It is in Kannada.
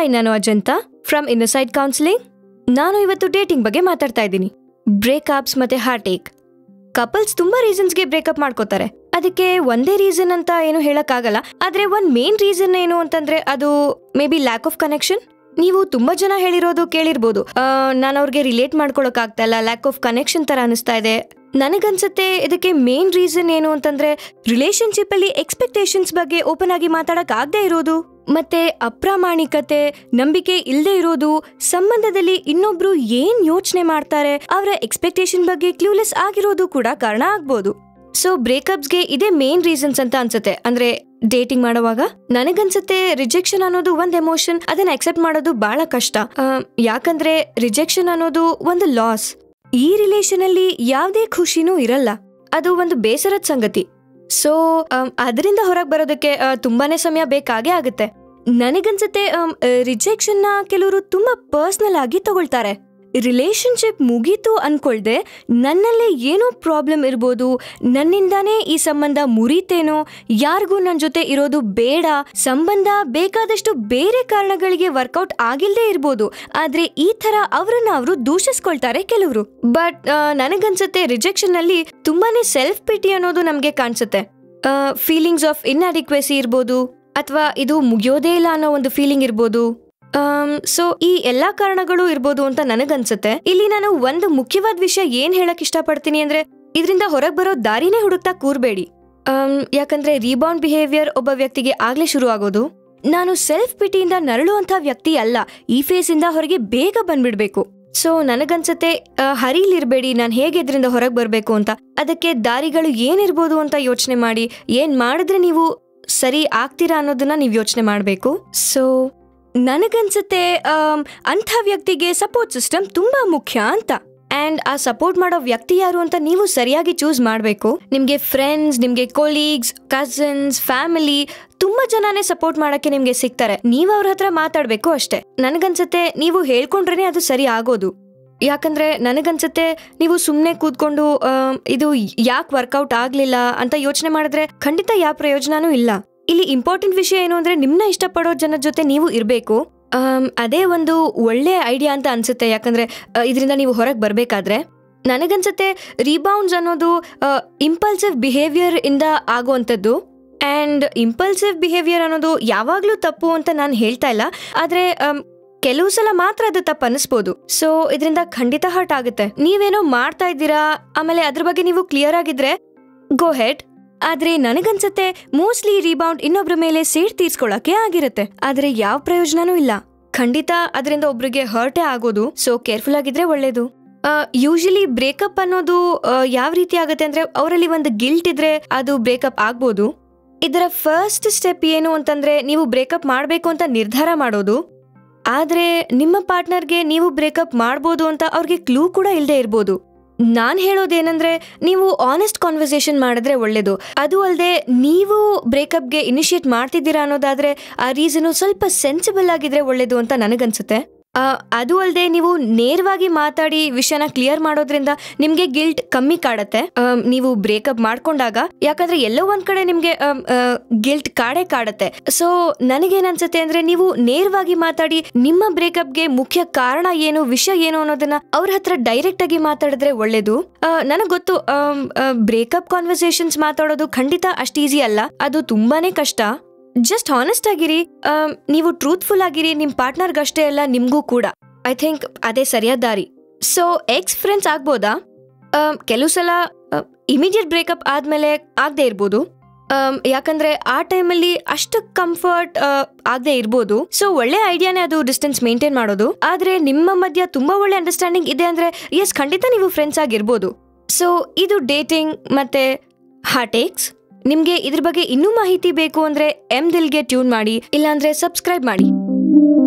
ಹಾಯ್ ನಾನು ಅಜಂತ ಫ್ರಮ್ ಇನ್ನಸೈಡ್ ಕೌನ್ಸಿಲಿಂಗ್ ನಾನು ಇವತ್ತು ಡೇಟಿಂಗ್ ಬಗ್ಗೆ ಮಾತಾಡ್ತಾ ಇದ್ದೀನಿ ಬ್ರೇಕಪ್ಸ್ ಮತ್ತೆ ಹಾರ್ಟ್ ಏಕ್ ಕಪಲ್ಸ್ ತುಂಬಾ ರೀಸನ್ಸ್ಗೆ ಬ್ರೇಕಪ್ ಮಾಡ್ಕೋತಾರೆ ಅದಕ್ಕೆ ಒಂದೇ ರೀಸನ್ ಅಂತ ಏನು ಹೇಳಕ್ಕಾಗಲ್ಲ ಆದ್ರೆ ಒಂದ್ ಮೇನ್ ರೀಸನ್ ಏನು ಅಂತಂದ್ರೆ ಅದು maybe lack of connection ನೀವು ತುಂಬಾ ಜನ ಹೇಳಿರೋದು ಕೇಳಿರ್ಬೋದು ನಾನು ಅವ್ರಿಗೆ ರಿಲೇಟ್ ಮಾಡ್ಕೊಳಕ್ ಆಗ್ತಾ ಇಲ್ಲ ಲ್ಯಾಕ್ ಆಫ್ ಕನೆಕ್ಷನ್ ತರ ಅನಿಸ್ತಾ ಇದೆ ನನಗನ್ಸುತ್ತೆ ಇದಕ್ಕೆ ಮೇನ್ ರೀಸನ್ ಏನು ಅಂತಂದ್ರೆ ರಿಲೇಶನ್ಶಿಪ್ ಅಲ್ಲಿ ಎಕ್ಸ್ಪೆಕ್ಟೇಷನ್ಸ್ ಬಗ್ಗೆ ಓಪನ್ ಆಗಿ ಮಾತಾಡಕ್ ಆಗದೆ ಇರೋದು ಮತ್ತೆ ಅಪ್ರಾಮಾಣಿಕತೆ ನಂಬಿಕೆ ಇಲ್ಲದೆ ಇರೋದು ಸಂಬಂಧದಲ್ಲಿ ಇನ್ನೊಬ್ರು ಏನ್ ಯೋಚನೆ ಮಾಡ್ತಾರೆ ಅವರ ಎಕ್ಸ್ಪೆಕ್ಟೇಷನ್ ಬಗ್ಗೆ ಕ್ಲೂಲೆಸ್ ಆಗಿರೋದು ಕೂಡ ಕಾರಣ ಆಗ್ಬೋದು ಸೊ ಬ್ರೇಕಪ್ಸ್ಗೆ ಇದೇ ಮೇನ್ ರೀಸನ್ಸ್ ಅಂತ ಅನ್ಸುತ್ತೆ ಅಂದ್ರೆ ಡೇಟಿಂಗ್ ಮಾಡುವಾಗ ನನಗನ್ಸುತ್ತೆ ರಿಜೆಕ್ಷನ್ ಅನ್ನೋದು ಒಂದ್ ಎಮೋಷನ್ ಅದನ್ನ ಅಕ್ಸೆಪ್ಟ್ ಮಾಡೋದು ಬಹಳ ಕಷ್ಟ ಆ, ಯಾಕಂದ್ರೆ ರಿಜೆಕ್ಷನ್ ಅನ್ನೋದು ಒಂದು ಲಾಸ್ ಈ ರಿಲೇಶನ್ ಅಲ್ಲಿ ಯಾವುದೇ ಖುಷಿನೂ ಇರಲ್ಲ ಅದು ಒಂದು ಬೇಸರದ ಸಂಗತಿ ಸೊ ಅದರಿಂದ ಹೊರಗೆ ಬರೋದಕ್ಕೆ ಆ, ತುಂಬಾನೇ ಸಮಯ ಬೇಕಾಗೇ ಆಗುತ್ತೆ ನನಗನ್ಸುತ್ತೆ ರಿಜೆಕ್ಷನ್ ನ ಕೆಲವರು ತುಂಬಾ ಪರ್ಸನಲ್ ಆಗಿ ತಗೊಳ್ತಾರೆ ರಿಲೇಶನ್ಶಿಪ್ ಮುಗೀತು ಅನ್ಕೊಳ್ದೆ ನನ್ನಲ್ಲೇ ಏನೋ ಪ್ರಾಬ್ಲಮ್ ಇರ್ಬೋದು ನನ್ನಿಂದಾನೇ ಈ ಸಂಬಂಧ ಮುರಿತೇನೋ ಯಾರಿಗೂ ನನ್ನ ಜೊತೆ ಇರೋದು ಬೇಡ ಸಂಬಂಧ ಬೇಕಾದಷ್ಟು ಬೇರೆ ಕಾರಣಗಳಿಗೆ ವರ್ಕೌಟ್ ಆಗಿಲ್ದೇ ಇರ್ಬೋದು ಆದ್ರೆ ಈ ತರ ಅವರನ್ನ ಅವರು ದೂಷಿಸ್ಕೊಳ್ತಾರೆ ಕೆಲವರು ಬಟ್ ನನಗನ್ಸುತ್ತೆ ರಿಜೆಕ್ಷನ್ ಅಲ್ಲಿ ತುಂಬಾನೇ ಸೆಲ್ಫ್ ಪಿಟಿ ಅನ್ನೋದು ನಮ್ಗೆ ಕಾಣಿಸುತ್ತೆ ಫೀಲಿಂಗ್ಸ್ ಆಫ್ ಇನ್ಅಡಿಕ್ವೆಸಿ ಇರ್ಬೋದು ಅಥವಾ ಇದು ಮುಗಿಯೋದೇ ಇಲ್ಲ ಅನ್ನೋ ಒಂದು ಫೀಲಿಂಗ್ ಇರ್ಬೋದು ಸೊ ಈ ಎಲ್ಲಾ ಕಾರಣಗಳು ಇರ್ಬೋದು ಅಂತ ನನಗನ್ಸುತ್ತೆ ಇಲ್ಲಿ ನಾನು ಒಂದು ಮುಖ್ಯವಾದ ವಿಷಯ ಏನ್ ಹೇಳಕ್ ಇಷ್ಟಪಡ್ತೀನಿ ಅಂದ್ರೆ ಇದರಿಂದ ಹೊರಗೆ ಬರೋ ದಾರಿನೇ ಹುಡುಕ್ತಾ ಕೂರ್ಬೇಡಿ ಆಮ್, ಯಾಕಂದ್ರೆ ರೀಬೌಂಡ್ ಬಿಹೇವಿಯರ್ ಒಬ್ಬ ವ್ಯಕ್ತಿಗೆ ಆಗ್ಲೇ ಶುರು ಆಗೋದು ನಾನು ಸೆಲ್ಫ್ ಪಿಟಿಯಿಂದ ನರಳುವಂತ ವ್ಯಕ್ತಿ ಅಲ್ಲ ಈ ಫೇಸ್ ಇಂದ ಹೊರಗೆ ಬೇಗ ಬಂದ್ಬಿಡ್ಬೇಕು ಸೊ ನನಗನ್ಸುತ್ತೆ ಆ, ಹರಿಲಿರ್ಬೇಡಿ ನಾನು ಹೇಗೆ ಇದರಿಂದ ಹೊರಗೆ ಬರಬೇಕು ಅಂತ ಅದಕ್ಕೆ ದಾರಿಗಳು ಏನಿರ್ಬೋದು ಅಂತ ಯೋಚನೆ ಮಾಡಿ ಏನ್ ಮಾಡಿದ್ರೆ ನೀವು ಸರಿ ಆಗ್ತೀರಾ ಅನ್ನೋದನ್ನ ನೀವು ಯೋಚನೆ ಮಾಡಬೇಕು ಸೊ ನನಗನ್ಸುತ್ತೆ ಆಮ್, ಅಂಥ ವ್ಯಕ್ತಿಗೆ ಸಪೋರ್ಟ್ ಸಿಸ್ಟಮ್ ತುಂಬಾ ಮುಖ್ಯ ಅಂತ ಅಂಡ್ ಆ ಸಪೋರ್ಟ್ ಮಾಡೋ ವ್ಯಕ್ತಿ ಯಾರು ಅಂತ ನೀವು ಸರಿಯಾಗಿ ಚೂಸ್ ಮಾಡಬೇಕು ನಿಮ್ಗೆ ಫ್ರೆಂಡ್ಸ್ ನಿಮ್ಗೆ ಕೊಲೀಗ್ಸ್ ಕಸಿನ್ಸ್ ಫ್ಯಾಮಿಲಿ ತುಂಬಾ ಜನನೇ ಸಪೋರ್ಟ್ ಮಾಡಕ್ಕೆ ನಿಮ್ಗೆ ಸಿಗ್ತಾರೆ ನೀವು ಅವ್ರ ಹತ್ರ ಮಾತಾಡ್ಬೇಕು ಅಷ್ಟೇ ನನಗನ್ಸುತ್ತೆ ನೀವು ಹೇಳ್ಕೊಂಡ್ರೇನೆ ಅದು ಸರಿ ಆಗೋದು ಯಾಕಂದ್ರೆ ನನಗನ್ಸುತ್ತೆ ನೀವು ಸುಮ್ಮನೆ ಕೂತ್ಕೊಂಡು ಆಮ್, ಇದು ಯಾಕೆ ವರ್ಕೌಟ್ ಆಗ್ಲಿಲ್ಲ ಅಂತ ಯೋಚನೆ ಮಾಡಿದ್ರೆ ಖಂಡಿತ ಯಾವ ಪ್ರಯೋಜನನೂ ಇಲ್ಲ ಇಲ್ಲಿ ಇಂಪಾರ್ಟೆಂಟ್ ವಿಷಯ ಏನು ಅಂದ್ರೆ ನಿಮ್ನ ಇಷ್ಟಪಡೋ ಜನದ ಜೊತೆ ನೀವು ಇರಬೇಕು ಅದೇ ಒಂದು ಒಳ್ಳೆ ಐಡಿಯಾ ಅಂತ ಅನ್ಸುತ್ತೆ ಯಾಕಂದ್ರೆ ಇದರಿಂದ ನೀವು ಹೊರಗೆ ಬರಬೇಕಾದ್ರೆ ನನಗನ್ಸುತ್ತೆ ರೀಬೌಂಡ್ಸ್ ಅನ್ನೋದು ಇಂಪಲ್ಸಿವ್ ಬಿಹೇವಿಯರ್ ಇಂದ ಆಗುವಂಥದ್ದು ಆ್ಯಂಡ್ ಇಂಪಲ್ಸಿವ್ ಬಿಹೇವಿಯರ್ ಅನ್ನೋದು ಯಾವಾಗಲೂ ತಪ್ಪು ಅಂತ ನಾನು ಹೇಳ್ತಾ ಇಲ್ಲ ಆದರೆ ಕೆಲವು ಸಲ ಮಾತ್ರ ಅದು ತಪ್ಪು ಅನಿಸ್ಬೋದು ಸೊ ಇದರಿಂದ ಖಂಡಿತ ಹರ್ಟ್ ಆಗುತ್ತೆ ನೀವೇನೋ ಮಾಡ್ತಾ ಇದ್ದೀರಾ ಆಮೇಲೆ ಅದ್ರ ಬಗ್ಗೆ ನೀವು ಕ್ಲಿಯರ್ ಆಗಿದ್ರೆ ಗೋ ಹೆಡ್ ಆದ್ರೆ ನನಗನ್ಸುತ್ತೆ ಮೋಸ್ಟ್ಲಿ ರೀಬೌಂಡ್ ಇನ್ನೊಬ್ರ ಮೇಲೆ ಸೇಡ್ ತೀರ್ಸ್ಕೊಳಕ್ಕೆ ಆಗಿರುತ್ತೆ ಆದ್ರೆ ಯಾವ ಪ್ರಯೋಜನನೂ ಇಲ್ಲ ಖಂಡಿತ ಅದರಿಂದ ಒಬ್ರಿಗೆ ಹರ್ಟೇ ಆಗೋದು ಸೊ ಕೇರ್ಫುಲ್ ಆಗಿದ್ರೆ ಒಳ್ಳೇದು ಯೂಶಲಿ ಬ್ರೇಕಪ್ ಅನ್ನೋದು ಆ, ಯಾವ ರೀತಿ ಆಗುತ್ತೆ ಅಂದ್ರೆ ಅವರಲ್ಲಿ ಒಂದು ಗಿಲ್ಟ್ ಇದ್ರೆ ಅದು ಬ್ರೇಕಪ್ ಆಗ್ಬೋದು ಇದರ ಫಸ್ಟ್ ಸ್ಟೆಪ್ ಏನು ಅಂತಂದ್ರೆ ನೀವು ಬ್ರೇಕಪ್ ಮಾಡಬೇಕು ಅಂತ ನಿರ್ಧಾರ ಮಾಡೋದು ಆದ್ರೆ ನಿಮ್ಮ ಪಾರ್ಟ್ನರ್ಗೆ ನೀವು ಬ್ರೇಕಪ್ ಮಾಡ್ಬೋದು ಅಂತ ಅವ್ರಿಗೆ ಕ್ಲೂ ಕೂಡ ಇಲ್ಲದೆ ಇರ್ಬೋದು ನಾನ್ ಹೇಳೋದೇನಂದ್ರೆ ನೀವು ಆನೆಸ್ಟ್ ಕಾನ್ವರ್ಸೇಷನ್ ಮಾಡಿದ್ರೆ ಒಳ್ಳೇದು ಅದು ಅಲ್ಲದೆ ನೀವು ಬ್ರೇಕಪ್ಗೆ ಇನಿಷಿಯೇಟ್ ಮಾಡ್ತಿದ್ದೀರಾ ಅನ್ನೋದಾದ್ರೆ ಆ ರೀಸನು ಸ್ವಲ್ಪ ಸೆನ್ಸಿಬಲ್ ಆಗಿದ್ರೆ ಒಳ್ಳೇದು ಅಂತ ನನಗನ್ಸುತ್ತೆ ಆ, ಅದು ಅಲ್ಲದೆ ನೀವು ನೇರವಾಗಿ ಮಾತಾಡಿ ವಿಷಯನ ಕ್ಲಿಯರ್ ಮಾಡೋದ್ರಿಂದ ನಿಮ್ಗೆ ಗಿಲ್ಟ್ ಕಮ್ಮಿ ಕಾಡತ್ತೆ ಆಮ್, ನೀವು ಬ್ರೇಕಪ್ ಮಾಡ್ಕೊಂಡಾಗ ಯಾಕಂದ್ರೆ ಎಲ್ಲೋ ಒಂದ್ ಕಡೆ ನಿಮ್ಗೆ ಗಿಲ್ಟ್ ಕಾಡೇ ಕಾಡತ್ತೆ ಸೊ ನನಗೇನನ್ಸುತ್ತೆ ಅಂದ್ರೆ ನೀವು ನೇರವಾಗಿ ಮಾತಾಡಿ ನಿಮ್ಮ ಬ್ರೇಕಪ್ಗೆ ಮುಖ್ಯ ಕಾರಣ ಏನು ವಿಷಯ ಏನು ಅನ್ನೋದನ್ನ ಅವ್ರ ಹತ್ರ ಡೈರೆಕ್ಟ್ ಆಗಿ ಮಾತಾಡಿದ್ರೆ ಒಳ್ಳೇದು ನನಗೆ ಗೊತ್ತು ಬ್ರೇಕಪ್ ಕಾನ್ವರ್ಸೇಷನ್ಸ್ ಮಾತಾಡೋದು ಖಂಡಿತ ಅಷ್ಟು ಈಸಿ ಅಲ್ಲ ಅದು ತುಂಬಾನೇ ಕಷ್ಟ ಜಸ್ಟ್ ಹಾನೆಸ್ಟ್ ಆಗಿರಿ ಆಮ್, ನೀವು ಟ್ರೂತ್ಫುಲ್ ಆಗಿರಿ ನಿಮ್ ಪಾರ್ಟ್ನರ್ಗಷ್ಟೇ ಅಲ್ಲ ನಿಮ್ಗೂ ಕೂಡ ಐ ಥಿಂಕ್ ಅದೇ ಸರಿಯಾದ ದಾರಿ ಸೊ ಎಕ್ಸ್ ಫ್ರೆಂಡ್ಸ್ ಆಗ್ಬೋದಾ ಆಮ್, ಕೆಲವು ಸಲ ಇಮಿಡಿಯೇಟ್ ಬ್ರೇಕಪ್ ಆದ್ಮೇಲೆ ಆಗದೆ ಇರ್ಬೋದು ಆಮ್, ಯಾಕಂದ್ರೆ ಆ ಟೈಮಲ್ಲಿ ಅಷ್ಟು ಕಂಫರ್ಟ್ ಆಗದೆ ಇರ್ಬೋದು ಸೊ ಒಳ್ಳೆ ಐಡಿಯಾನೇ ಅದು ಡಿಸ್ಟೆನ್ಸ್ ಮೇಂಟೈನ್ ಮಾಡೋದು ಆದ್ರೆ ನಿಮ್ಮ ಮಧ್ಯ ತುಂಬಾ ಒಳ್ಳೆ ಅಂಡರ್ಸ್ಟ್ಯಾಂಡಿಂಗ್ ಇದೆ ಅಂದ್ರೆ ಎಸ್ ಖಂಡಿತ ನೀವು ಫ್ರೆಂಡ್ಸ್ ಆಗಿರ್ಬೋದು ಸೊ ಇದು ಡೇಟಿಂಗ್ ಮತ್ತೆ ಹಾರ್ಟೇಕ್ಸ್ ನಿಮ್ಗೆ ಇದ್ರ ಬಗ್ಗೆ ಇನ್ನೂ ಮಾಹಿತಿ ಬೇಕು ಅಂದ್ರೆ ಎಮ್ ದಿಲ್ಗೆ ಟ್ಯೂನ್ ಮಾಡಿ ಇಲ್ಲಾಂದ್ರೆ ಸಬ್ಸ್ಕ್ರೈಬ್ ಮಾಡಿ